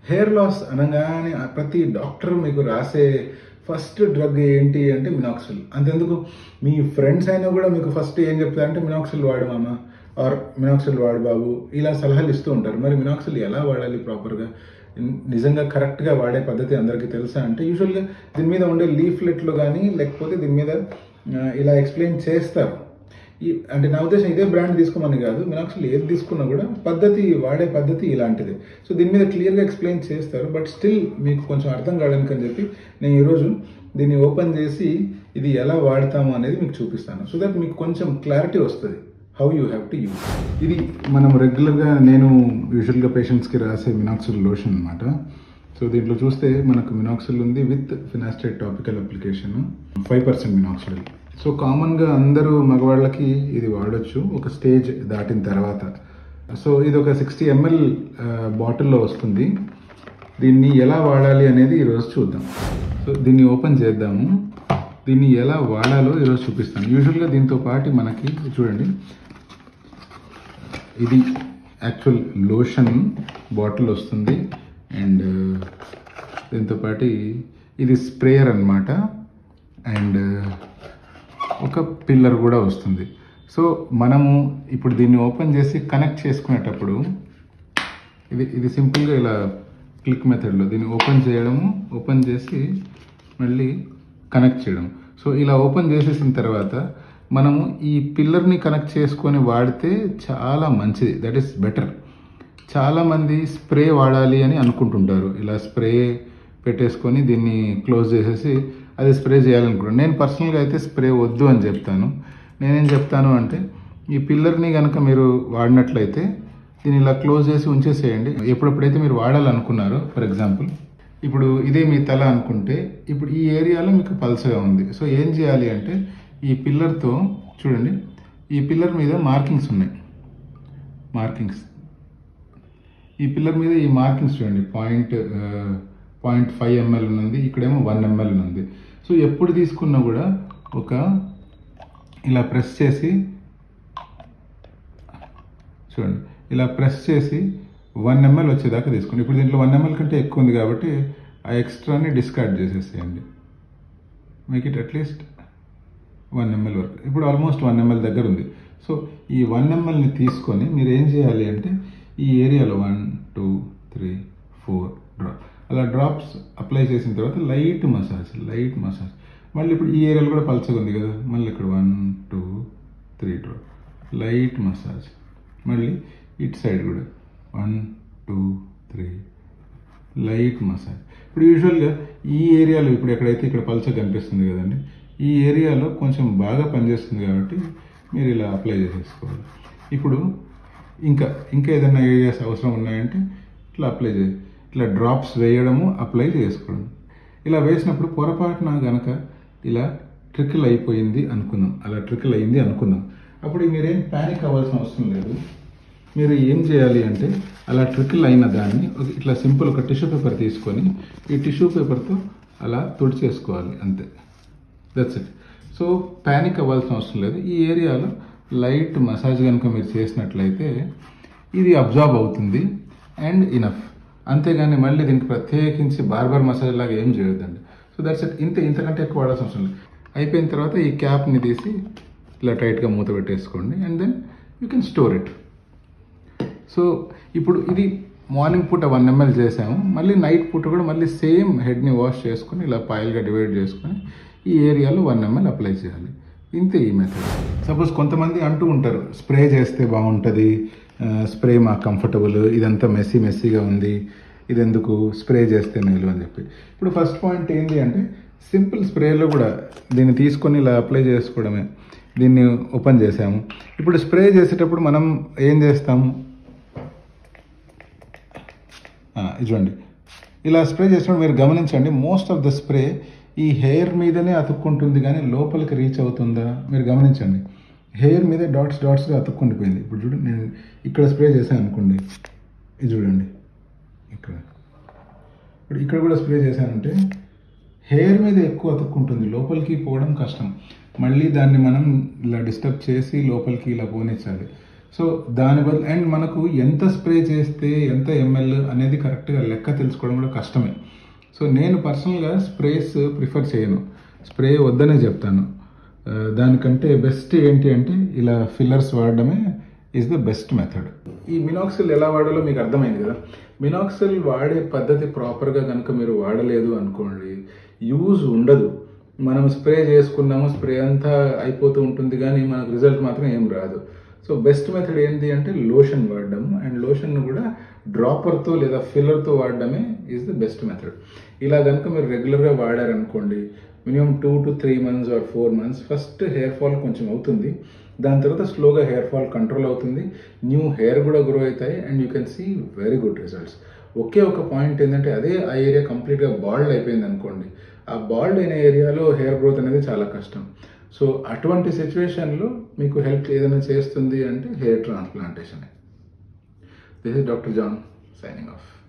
hair loss అనగానే ఆ ప్రతి డాక్టర్ మీకు రాసే ఫస్ట్ డ్రగ్ ఏంటి అంటే మినాక్సిల్ అంతెందుకు మీ ఫ్రెండ్స్ అయినా కూడా మీకు ఫస్ట్ ఏం చెప్తారంటే మినాక్సిల్ వాడు మామ ఆర్ మినాక్సిల్ వాడు బాబు ఇలా సలహాలు ఇస్తూ ఉంటారు మరి మినాక్సిల్ ఎలా వాడాలి ప్రాపర్గా నిజంగా కరెక్ట్గా వాడే పద్ధతి అందరికీ తెలుసా అంటే యూజువల్గా దీని మీద ఉండే లీఫ్లెట్లు కానీ లేకపోతే దీని మీద ఆ, ఇలా ఎక్స్ప్లెయిన్ చేస్తారు ఈ అంటే నా ఉద్దేశం ఇదే బ్రాండ్ తీసుకోమని కాదు మినాక్సిల్ ఏది తీసుకున్నా కూడా పద్ధతి వాడే పద్ధతి ఇలాంటిదే సో దీని మీద క్లియర్గా ఎక్స్ప్లెయిన్ చేస్తారు బట్ స్టిల్ మీకు కొంచెం అర్థం కావడానికి అని చెప్పి నేను ఈరోజు దీన్ని ఓపెన్ చేసి ఇది ఎలా వాడతాము అనేది మీకు చూపిస్తాను సో దట్ మీకు కొంచెం క్లారిటీ వస్తుంది how you have to use ఇది మనం రెగ్యులర్గా నేను యూజువల్గా పేషెంట్స్కి రాసే మినాక్సిల్ లోషన్ అనమాట సో దీంట్లో చూస్తే మనకు మినాక్సిల్ ఉంది with finasteride topical application five percent minoxidil so కామన్గా అందరూ మగవాళ్ళకి ఇది వాడొచ్చు ఒక స్టేజ్ దాటిన తర్వాత సో ఇది ఒక సిక్స్టీ ఎంఎల్ బాటిల్లో వస్తుంది దీన్ని ఎలా వాడాలి అనేది ఈరోజు చూద్దాం సో దీన్ని ఓపెన్ చేద్దాము దీన్ని ఎలా వాడాలో ఈరోజు చూపిస్తాను యూజువల్గా దీంతో పాటు మనకి చూడండి ఇది యాక్చువల్ లోషన్ బాటిల్ వస్తుంది అండ్ దీంతో పాటు ఇది స్ప్రేయర్ అన్నమాట అండ్ ఒక పిల్లర్ కూడా వస్తుంది సో మనము ఇప్పుడు దీన్ని ఓపెన్ చేసి కనెక్ట్ చేసుకునేటప్పుడు ఇది ఇది సింపుల్గా ఇలా క్లిక్ మెథడ్లో దీన్ని ఓపెన్ చేయడము ఓపెన్ చేసి మళ్ళీ కనెక్ట్ చేయడం సో ఇలా ఓపెన్ చేసేసిన తర్వాత మనము ఈ పిల్లర్ని కనెక్ట్ చేసుకొని వాడితే చాలా మంచిది దట్ ఈస్ బెటర్ చాలామంది స్ప్రే వాడాలి అని అనుకుంటుంటారు ఇలా స్ప్రే పెట్టేసుకొని దీన్ని క్లోజ్ చేసేసి అది స్ప్రే చేయాలనుకుంటాను నేను పర్సనల్గా అయితే స్ప్రే వద్దు అని చెప్తాను నేనేం చెప్తాను అంటే ఈ పిల్లర్ని కనుక మీరు వాడినట్లయితే దీన్ని ఇలా క్లోజ్ చేసి ఉంచేసేయండి ఎప్పుడెప్పుడైతే మీరు వాడాలనుకున్నారో ఫర్ ఎగ్జాంపుల్ ఇప్పుడు ఇదే మీ తల అనుకుంటే ఇప్పుడు ఈ ఏరియాలో మీకు పల్సగా ఉంది సో ఏం చేయాలి అంటే ఈ పిల్లర్తో చూడండి ఈ పిల్లర్ మీద మార్కింగ్స్ ఉన్నాయి మార్కింగ్స్ ఈ పిల్లర్ మీద ఈ మార్కింగ్స్ చూడండి పాయింట్ పాయింట్ ఫైవ్ ఎంఎల్ ఉంది ఇక్కడేమో వన్ ఎంఎల్ ఉంది సో ఎప్పుడు తీసుకున్నా కూడా ఒక ఇలా ప్రెస్ చేసి చూడండి ఇలా ప్రెస్ చేసి వన్ ఎంఎల్ వచ్చేదాకా తీసుకోండి ఇప్పుడు దీంట్లో వన్ ఎంఎల్ కంటే ఎక్కువ ఉంది కాబట్టి ఆ ఎక్స్ట్రాని డిస్కార్డ్ చేసేసేయండి make it at least one ml వరకు ఇప్పుడు ఆల్మోస్ట్ వన్ ఎంఎల్ దగ్గర ఉంది సో ఈ వన్ ఎంఎల్ని తీసుకొని మీరు ఏం చేయాలి అంటే ఈ ఏరియాలో one two three four drop అలా డ్రాప్స్ అప్లై చేసిన తర్వాత లైట్ మసాజ్ లైట్ మసాజ్ మళ్ళీ ఇప్పుడు ఈ ఏరియాలో కూడా పల్చగా ఉంది కదా మళ్ళీ ఇక్కడ one two three drop light massage మళ్ళీ ఇటు సైడ్ కూడా one two three light massage ఇప్పుడు యూజువల్గా ఈ ఏరియాలో ఇప్పుడు ఎక్కడైతే ఇక్కడ పల్చగా కనిపిస్తుంది కదండి ఈ ఏరియాలో కొంచెం బాగా పనిచేస్తుంది కాబట్టి మీరు ఇలా అప్లై చేసేసుకోవాలి ఇప్పుడు ఇంకా ఇంకా ఏదైనా ఏరియాస్ అవసరం ఉన్నాయంటే ఇట్లా అప్లై చేయాలి ఇట్లా డ్రాప్స్ వేయడము అప్లై చేసుకోవడం ఇలా వేసినప్పుడు పొరపాటున గనక ఇలా ట్రికిల్ అయిపోయింది అనుకుందాం అలా ట్రికిల్ అయింది అనుకుందాం అప్పుడు మీరేం ప్యానిక్ అవ్వాల్సిన అవసరం లేదు మీరు ఏం చేయాలి అంటే అలా ట్రికిల్ అయిన దాన్ని ఒక- ఇట్లా సింపుల్ ఒక టిష్యూ పేపర్ తీసుకొని ఈ టిష్యూ పేపర్తో అలా తుడిచేసుకోవాలి అంతే దట్స్ ఇట్ సో ప్యానిక్ అవ్వాల్సిన అవసరం లేదు ఈ ఏరియాలో లైట్ మసాజ్ కనుక మీరు చేసినట్లయితే ఇది అబ్జార్బ్ అవుతుంది అండ్ ఇనఫ్ అంతేగాని మళ్ళీ దీనికి ప్రత్యేకించి బార్బర్ మసాజ్ లాగా ఏం చేయొద్దండి సో దట్స్ ఇట్ ఇంత ఇంతకంటే ఎక్కువ వాడాల్సిన అవసరం లేదు అయిపోయిన తర్వాత ఈ క్యాప్ని తీసి ఇలా టైట్గా మూత పెట్టేసుకోండి and then you can store it so ఇప్పుడు ఇది మార్నింగ్ పూట వన్ ఎంఎల్ చేసాము మళ్ళీ నైట్ పూట కూడా మళ్ళీ సేమ్ హెడ్ని వాష్ చేసుకొని ఇలా పాయిల్గా డివైడ్ చేసుకొని ఈ ఏరియాలో వన్ ఎంఎల్ అప్లై చేయాలి ఇంతే ఈ మెథడ్ సపోజ్ కొంతమంది అంటూ ఉంటారు స్ప్రే చేస్తే బాగుంటుంది స్ప్రే మాకు కంఫర్టబుల్ ఇదంతా మెస్సీ మెస్సీగా ఉంది ఇది ఎందుకు స్ప్రే చేస్తే మేలు అని చెప్పి ఇప్పుడు ఫస్ట్ పాయింట్ ఏంటి అంటే సింపుల్ స్ప్రేలో కూడా దీన్ని తీసుకొని ఇలా అప్లై చేసుకోవడమే దీన్ని ఓపెన్ చేసాము ఇప్పుడు స్ప్రే చేసేటప్పుడు మనం ఏం చేస్తాము ఆ, ఇది చూడండి ఇలా స్ప్రే చేసినప్పుడు మీరు గమనించండి మోస్ట్ ఆఫ్ ద స్ప్రే ఈ హెయిర్ మీదనే అతుక్కుంటుంది కానీ లోపలికి రీచ్ అవుతుందా మీరు గమనించండి హెయిర్ మీదే డాట్స్ డాట్స్గా అతుక్కుండిపోయింది ఇప్పుడు చూడండి నేను ఇక్కడ స్ప్రే చేశాను అనుకోండి ఇది చూడండి ఇక్కడ ఇప్పుడు ఇక్కడ కూడా స్ప్రే చేశానంటే హెయిర్ మీద ఎక్కువ అతుక్కుంటుంది లోపలికి పోవడం కష్టం మళ్ళీ దాన్ని మనం ఇలా డిస్టర్బ్ చేసి లోపలికి ఇలా పోనిచ్చాలి సో దాని బదులు అండ్ మనకు ఎంత స్ప్రే చేస్తే ఎంత ఎంఎల్ అనేది కరెక్ట్గా లెక్క తెలుసుకోవడం కూడా కష్టమే సో నేను పర్సనల్గా స్ప్రేస్ ప్రిఫర్ చేయను స్ప్రే వద్దనే చెప్తాను ఆ, దానికంటే బెస్ట్ ఏంటి అంటే ఇలా ఫిల్లర్స్ వాడడమే ఈజ్ ద బెస్ట్ మెథడ్ ఈ మినాక్సిల్ ఎలా వాడాలో మీకు అర్థమైంది కదా మినాక్సిల్ వాడే పద్ధతి ప్రాపర్గా కనుక మీరు వాడలేదు అనుకోండి యూజ్ ఉండదు మనం స్ప్రే చేసుకున్నాము స్ప్రే అంతా అయిపోతూ ఉంటుంది కానీ మనకు రిజల్ట్ మాత్రం ఏం రాదు సో బెస్ట్ మెథడ్ ఏంటి అంటే లోషన్ వాడడం అండ్ లోషన్ కూడా డ్రాపర్తో లేదా ఫిల్లర్తో వాడడమే ఈజ్ ద బెస్ట్ మెథడ్ ఇలా కనుక మీరు రెగ్యులర్గా వాడారనుకోండి minimum two to three months or four months first hair fall కొంచెం అవుతుంది దాని తర్వాత స్లోగా హెయిర్ ఫాల్ కంట్రోల్ అవుతుంది న్యూ హెయిర్ కూడా గ్రో అవుతాయి and you can see very good results ఒకే ఒక పాయింట్ ఏంటంటే అదే ఆ ఏరియా కంప్లీట్గా బాల్డ్ అయిపోయింది అనుకోండి ఆ బాల్డ్ అయిన ఏరియాలో హెయిర్ గ్రోత్ అనేది చాలా కష్టం సో అటువంటి సిచ్యువేషన్లో మీకు హెల్ప్ ఏదైనా చేస్తుంది అంటే hair transplantation this is doctor John signing of